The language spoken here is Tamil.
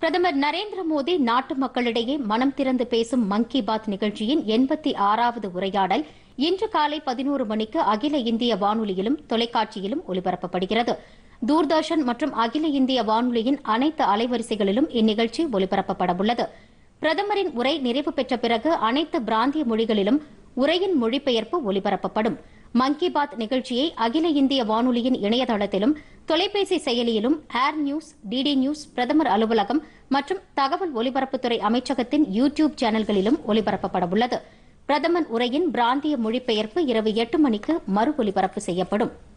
பிரதமர் நரேந்திர மோடி நாட்டு மக்களிடையே மனம் திறந்து பேசும் மன் கி பாத் நிகழ்ச்சியின் எண்பத்தி ஆறாவது உரையாடல் இன்று காலை பதினோரு மணிக்கு அகில இந்திய வானொலியிலும் தொலைக்காட்சியிலும் ஒலிபரப்பப்படுகிறது தூர்தர்ஷன் மற்றும் அகில இந்திய வானொலியின் அனைத்து அலைவரிசைகளிலும் இந்நிகழ்ச்சி ஒலிபரப்பப்படவுள்ளது பிரதமரின் உரை நிறைவு பெற்ற பிறகு அனைத்து பிராந்திய மொழிகளிலும் உரையின் மொழிபெயர்ப்பு ஒலிபரப்பப்படும் மன் கி பாத் நிகழ்ச்சியை அகில இந்திய வானொலியின் இணையதளத்திலும் தொலைபேசி செயலியிலும் ஏர் நியூஸ் டிடி நியூஸ் பிரதமர் அலுவலகம் மற்றும் தகவல் ஒலிபரப்புத்துறை அமைச்சகத்தின் யூ டியூப் சேனல்களிலும் ஒலிபரப்பப்படவுள்ளது பிரதமர் உரையின் பிராந்திய மொழிபெயர்ப்பு இரவு எட்டு மணிக்கு மறு ஒலிபரப்பு செய்யப்படும்